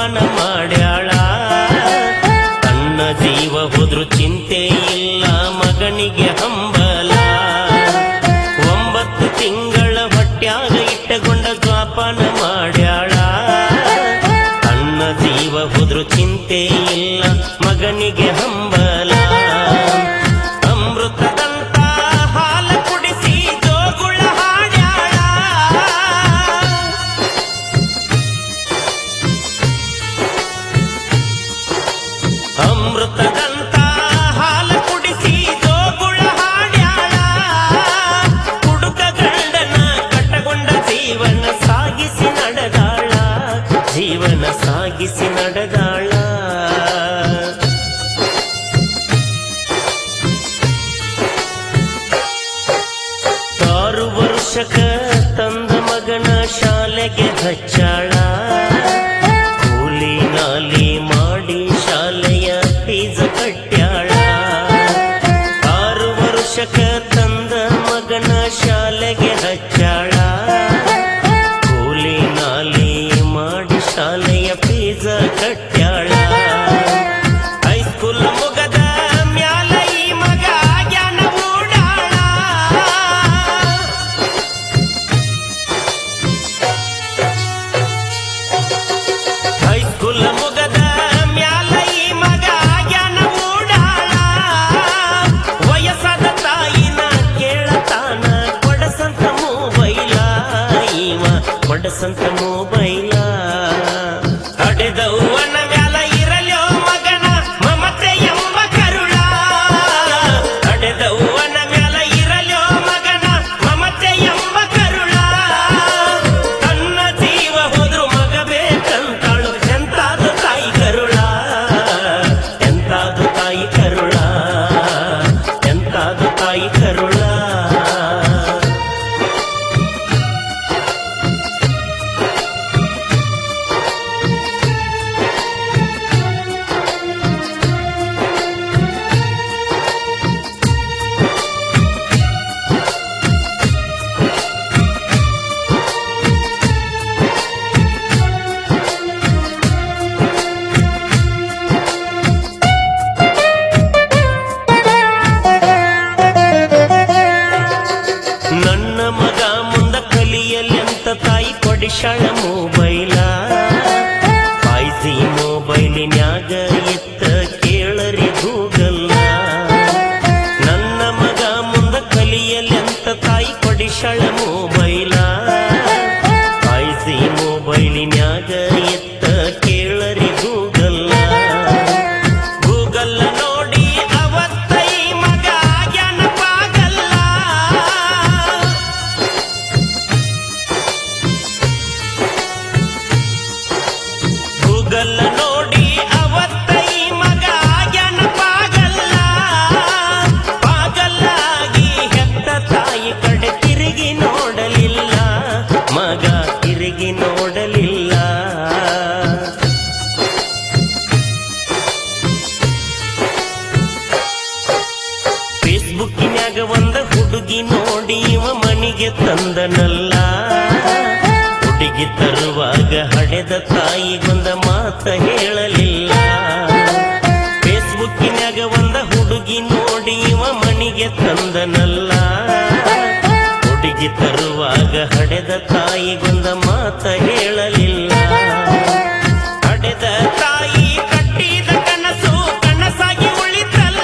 ಜೋಪಾನ ಮಾಡ್ಯಾಳ ತನ್ನ ಜೀವ ಹೋದ್ರು ಚಿಂತೆ ಇಲ್ಲ ಮಗನಿಗೆ ಹಂಬಲ ಒಂಬತ್ತು ತಿಂಗಳ ಹೊಟ್ಯಾಗ ಇಟ್ಟಗೊಂಡ ಜೋಪಾನ ಮಾಡ್ಯಾಳ ತನ್ನ ಜೀವ ಹೋದ್ರು ಚಿಂತೆ ಇಲ್ಲ ಮಗನಿಗೆ ಹಂಬಲ ಅಮೃತದಂತ ಹಾಲ ಕುಡಿಸಿ ಜೋಗುಳ ಹಾಡ್ಯಾಳ ಅಮೃತದಂತ ಹಾಲ ಕುಡಿಸಿ ಜೋಗುಳ ಹಾಡ್ಯಾಳ ಹುಡುಗ ಗಂಡನ ಕಟ್ಟಗೊಂಡ ಜೀವನ ಸಾಗಿಸಿ ನಡೆದಾಳ ಜೀವನ ಸಾಗಿಸಿ ನಡೆದಾಳ ಆರು ವರ್ಷಕ ತಂದ ಮಗನ ಶಾಲೆಗೆ ಹಚ್ಚಾಳ ಕೂಲಿ ನಾಲಿ ಮಾಡಿ ಶಾಲೆಯ ಫೀಸ ಕಟ್ಟ್ಯಾಳ ಆರು ವರ್ಷಕ ತಂದ ಮಗನ ಶಾಲೆಗೆ ಹಚ್ಚಾಳ ಕೂಲಿ ನಾಲಿ ಮಾಡಿ ಶಾಲೆಯ ಫೀಸ ಕಟ್ಟ್ಯಾಳ ಹೈಸ್ಕೂಲ್ ಮುಗದ ಮ್ಯಾಲ ಈ ಮಗ ಜ್ಞಾನ ಮೂಡಾಳ ಹೈಸ್ಕೂಲ್ ಮುಗದ ಮ್ಯಾಲ ಈ ಮಗ ಜ್ಞಾನ ಮೂಡಾಳ ವಯಸ್ಸಾದ ತಾಯಿನ ಕೇಳತಾನ ಕೊಡಸಂತ ಮೊಬೈಲ ಇವ ಕೊಡಸಂತ ಮೊಬೈಲ ಅಡೆದವ್ವನ ಮ್ಯಾಲ ಇರಲ್ಯೋ ಮಗನ ಮಮತೆ ಎಂಬ ಕರುಳ ಅಡೆದವ್ವನ ಮ್ಯಾಲ ಇರಲ್ಯೋ ಮಗನ ಮಮತೆ ಎಂಬ ಕರುಳ ತನ್ನ ಜೀವ ಹೋದ್ರು ಮಗ ಬೇಕಂತಾಳು ಎಂತಾದು ತಾಯಿ ಕರುಳ ಎಂತಾದು ತಾಯಿ ಕರುಳ ಎಂತಾದು ತಾಯಿ ಕರುಳ ನನ್ನ ಮಗ ಮುಂದ ಕಲಿಯಲಿ ಅಂತ ತಾಯಿ ಕೊಡಿಶಾಳ ಮೊಬೈಲ ಫೈಜಿ ಮೊಬೈಲಿನ್ಯಾಗ ಇತ್ತ ಕೇಳರಿ ಗೂಗಲ್ಲ ನನ್ನ ಮಗ ಮುಂದ ಕಲಿಯಲಿ ಅಂತ ತಾಯಿ ಕೊಡಿಶಾಳ ಮೊಬೈಲ ಫೈಜಿ ಮೊಬೈಲಿನ್ಯಾಗ ಇತ್ತ ಕೇಳರಿ ಗೂಗಲ್ಲ ಗೂಗಲ್ ನೋಡಿ ಅವತ್ತೈ ಮಗ ಜ್ಞಾನಪಾಗಲ್ಲ ಗೂಗಲ್ ನೋಡಿ ಅವತ್ತೈ ಮಗ ಜ್ಞಾನಪಾಗಲ್ಲ ಪಾಗಲ್ಲಾಗಿ ಹೆತ್ತ ತಾಯಿ ಕಡೆ ತಿರುಗಿ ನೋಡಲಿಲ್ಲ ಮಗ ತಿರುಗಿ ನೋಡಲಿಲ್ಲ ಫೇಸ್ಬುಕ್ಕಿನ್ಯಾಗ ಒಂದ ಹುಡುಗಿ ನೋಡಿ ಇವ ಮನಿಗೆ ತಂದನಲ್ಲ ಹುಡುಗಿ ತರುವಾಗ ಹಡೆದ ತಾಯಿಗೊಂದ ಮಾತ ಹೇಳಲಿಲ್ಲ ಫೇಸ್ಬುಕ್ಕಿನ್ಯಾಗ ಒಂದ ಹುಡುಗಿ ನೋಡಿ ಇವ ಮನಿಗೆ ತಂದನಲ್ಲ ಹುಡುಗಿ ತರುವಾಗ ಹಡೆದ ತಾಯಿಗೊಂದ ಮಾತ ಹೇಳಲಿಲ್ಲ ಹಡೆದ ತಾಯಿ ಕಟ್ಟಿದ ಕನಸು ಕನಸಾಗಿ ಉಳಿತಲ್ಲ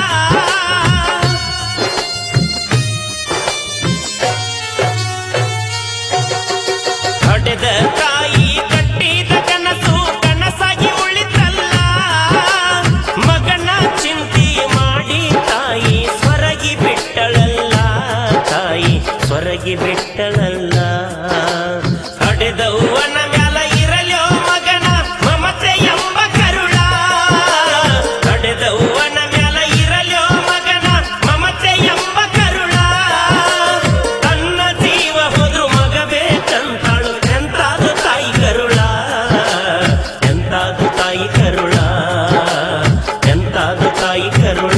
ಹಡೆದ ತಾಯಿ ಕಟ್ಟಿದ ಕನಸು ಕನಸಾಗಿ ಉಳಿತಲ್ಲ ಮಗನ ಚಿಂತೆ ಮಾಡಿ ತಾಯಿ ಸ್ವರಗಿ ಬಿಟ್ಟಳಲ್ಲ ತಾಯಿ ಸ್ವರಗಿ ಬಿಟ್ಟಳಲ್ಲ ಹಡೆದವ್ವನ ಮ್ಯಾಲ ಇರಲ್ಯೋ ಮಗನ ಮಮತೆ ಎಂಬ ಕರುಳ ಹಡೆದವ್ವನ ಮ್ಯಾಲ ಇರಲ್ಯೋ ಮಗನ ಮಮತೆ ಎಂಬ ಕರುಳ ತನ್ನ ಜೀವ ಹೋದ್ರು ಮಗ ಬೇಕಂತಾಳು ಎಂತಾದು ತಾಯಿ ಕರುಳ ಎಂತಾದು ತಾಯಿ ಕರುಳ ಎಂತಾದು ತಾಯಿ ಕರುಳ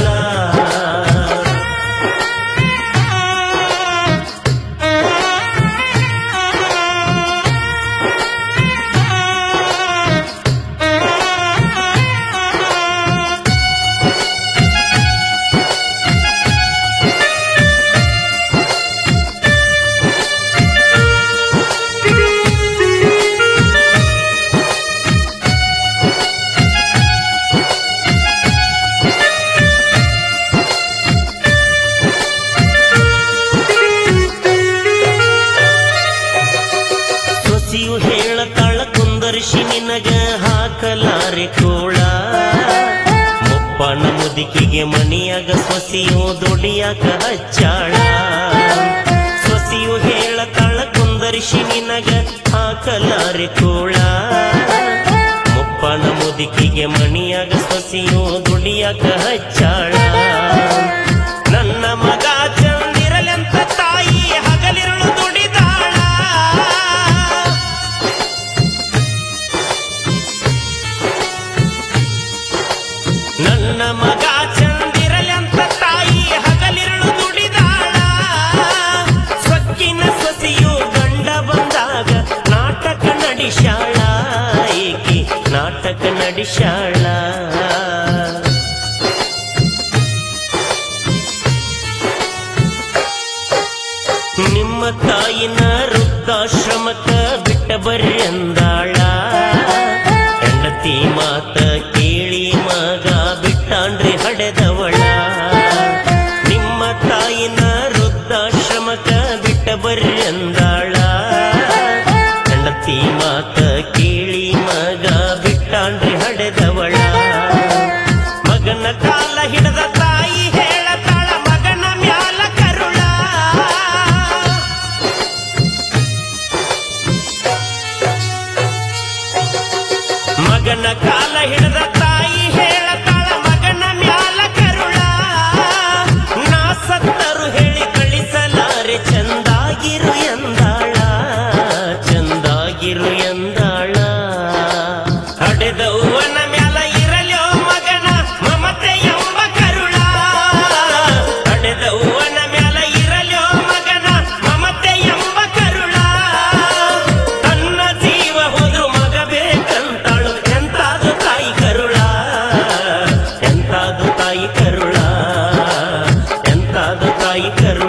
ಕುಂದರ್ಶಿ ನಿನಗ ಹಾಕಲಾರೆ ಕೋಳ ಮುಪ್ಪನ ಮುದುಕಿಗೆ ಮನಿಯಾಗ ಸೊಸಿಯು ದುಡಿಯಾಕ ಹಚ್ಚಾಳ ಸೊಸಿಯು ಹೇಳತಾಳ ಕುಂದರ್ಶಿ ನಿನಗ ಹಾಕಲಾರೆ ಕೋಳ ಮುಪ್ಪನ ಮುದುಕಿಗೆ ಮನಿಯಾಗ ಸೊಸಿಯು ದುಡಿಯಾಕ ಹಚ್ಚಾಳ ನನ್ನ ಮಗ ಚಂದಿರಲೆಂತ ತಾಯಿ ಹಗಲಿರುಳು ದುಡಿದಾಳ ನನ್ನ ಮಗ ಚಂದಿರಲೆಂತ ತಾಯಿ ಹಗಲಿರುಳು ದುಡಿದಾಳ ಸೊಕ್ಕಿನ ಸೊಸೆಯು ಗಂಡ ಬಂದಾಗ ನಾಟಕ ನಡಿಶಾಳ ಏಕೆ ನಾಟಕ ನಡಿಶಾಳ ನಿಮ್ಮ ತಾಯಿನ ವೃದ್ಧಾಶ್ರಮಕ್ಕ ಬಿಟ್ಟ ಬರ್ರಿ ಅಂದಾಳ ಹೆಂಡತಿ ಮಾತ ಕೇಳಿ ಮಗ ಬಿಟ್ಟಾನ್ರಿ ಹಡೆದವಳ ನಿಮ್ಮ ತಾಯಿನ ವೃದ್ಧಾಶ್ರಮಕ್ಕ ಬಿಟ್ಟ ಬರ್ರಿ ಅಂದಾಳ ಹೆಂಡತಿ ಮಾತ ಕೇಳಿ ಮಗ ಬಿಟ್ಟಾನ್ರಿ ಹಡೆದವಳ ಮಗನ ಕಾಲ ಹಿಡಿದ ತಾಯಿ ಹೇಳತಾಳ ಮಗನ ಮ್ಯಾಲ ಕರುಳ ಮಗನ ಕಾಲ ಹಿಡಿದ ತಾಯಿ ಹೇಳತಾಳ ಮಗನ ಮ್ಯಾಲ ಕರುಳ ನಾ ಸತ್ತರು ಹೇಳಿ ಕಳಿಸಲಾರೆ ಚಂದಾಗಿರು ಎಂದಾಳ ಚಂದಾಗಿರು ಎಂದಾಳ ಹಡೆದವ್ವನ ಮ್ಯಾಲ ಇರಲೋ ಮಗನ ಮಮತೆ ಎಂಬ ಕರುಳ ಹಡೆದವ್ವನ ಮ್ಯಾಲ ಇರಲೋ ಮಗನ ಮಮತೆ ಎಂಬ ಕರುಳ ತನ್ನ ಜೀವ ಹೋದ್ರು ಮಗ ಬೇಕಂತಾಳು ಎಂತಾದು ತಾಯಿ ಕರುಳ ಎಂತಾದು ತಾಯಿ ಕರುಳ ಎಂತಾದು ತಾಯಿ ಕರುಳ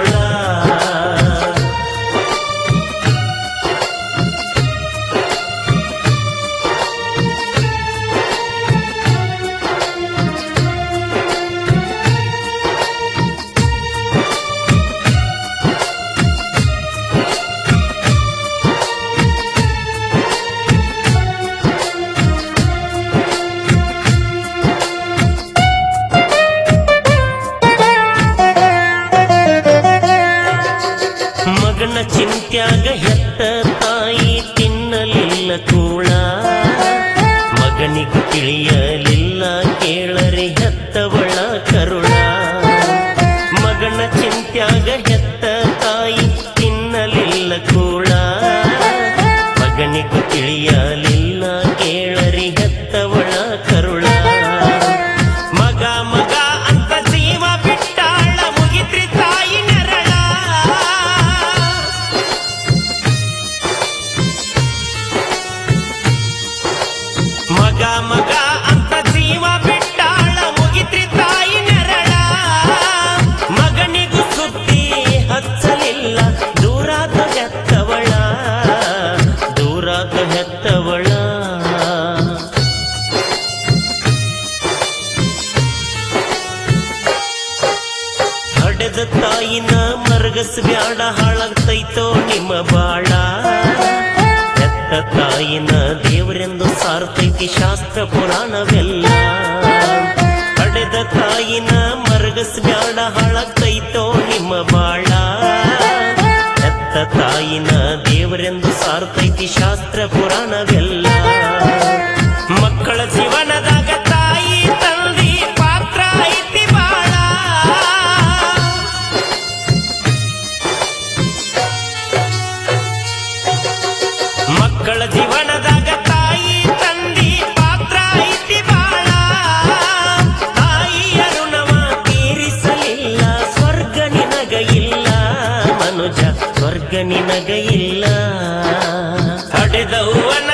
ಮಗನ ಚಿಂತ್ಯಾಗ ಹೆತ್ತ ತಾಯಿ ತಿನ್ನಲಿಲ್ಲ ಕೂಳ ಮಗನಿಗೂ ತಿಳಿಯಲಿಲ್ಲ ಕೇಳರೆ ಹೆತ್ತವಳ ಕರುಳ ಮಗನ ಚಿಂತ್ಯಾಗ ಹೆತ್ತ ತಾಯಿ ತಿನ್ನಲಿಲ್ಲ ಕೂಳ ಮಗನಿಗೂ ತಿಳಿಯಲಿಲ್ಲ ಕೇಳರಿ ಹೆತ್ತವಳ ಕರುಳ ಮಗ ಮಗ ಅಂತ ಜೀವ ಬಿಟ್ಟಾಳ ಮುಗಿತ್ರಿ ತಾಯಿ ನೆರಳ ಮಗ ಮಗ ಅಂತ ಜೀವ ಬಿಟ್ಟಾಳ ಮುಗಿತ್ರಿ ತಾಯಿ ನೆರಳ ಮಗನಿಗೂ ಸುದ್ದಿ ಹಚ್ಚಲಿಲ್ಲ ದೂರಾದ ಹೆತ್ತವಳ ದೂರಾದ ಹೆತ್ತವಳ ಹಡೆದ ತಾಯಿನ ಮರಗಸ್ ಬ್ಯಾಡ ಹಾಳಾಗ್ತೈತೋ ನಿಮ್ಮ ಬಾಳ ಹೆತ್ತ ತಾಯಿನ ದೇವರೆಂದು ಸಾರ್ತೈತಿ ಶಾಸ್ತ್ರ ಪುರಾಣವೆಲ್ಲ ಹಡೆದ ತಾಯಿನ ಮರಗಸ್ ಬ್ಯಾಡ ಹಾಳಾಗ್ತೈತೋ ನಿಮ್ಮ ಬಾಳ ಹೆತ್ತ ತಾಯಿನ ದೇವರೆಂದು ಸಾರ್ತೈತಿ ಶಾಸ್ತ್ರ ಪುರಾಣವೆಲ್ಲ ಮಕ್ಕಳ ಜೀವನದಾಗ ತಾಯಿ ತಂದಿ ಪಾತ್ರ ಐತಿ ಬಾಳ ಮಕ್ಕಳ ಜೀವನದಾಗ ತಾಯಿ ತಂದಿ ಪಾತ್ರ ಐತಿ ಬಾಳ ತಾಯಿಯ ಋಣವ ತೀರಿಸಲಿಲ್ಲ ಸ್ವರ್ಗ ನಿನಗ ಇಲ್ಲ ಮನುಜ ಸ್ವರ್ಗ ನಿನಗ ಇಲ್ಲ ಹಡೆದವ್ವನ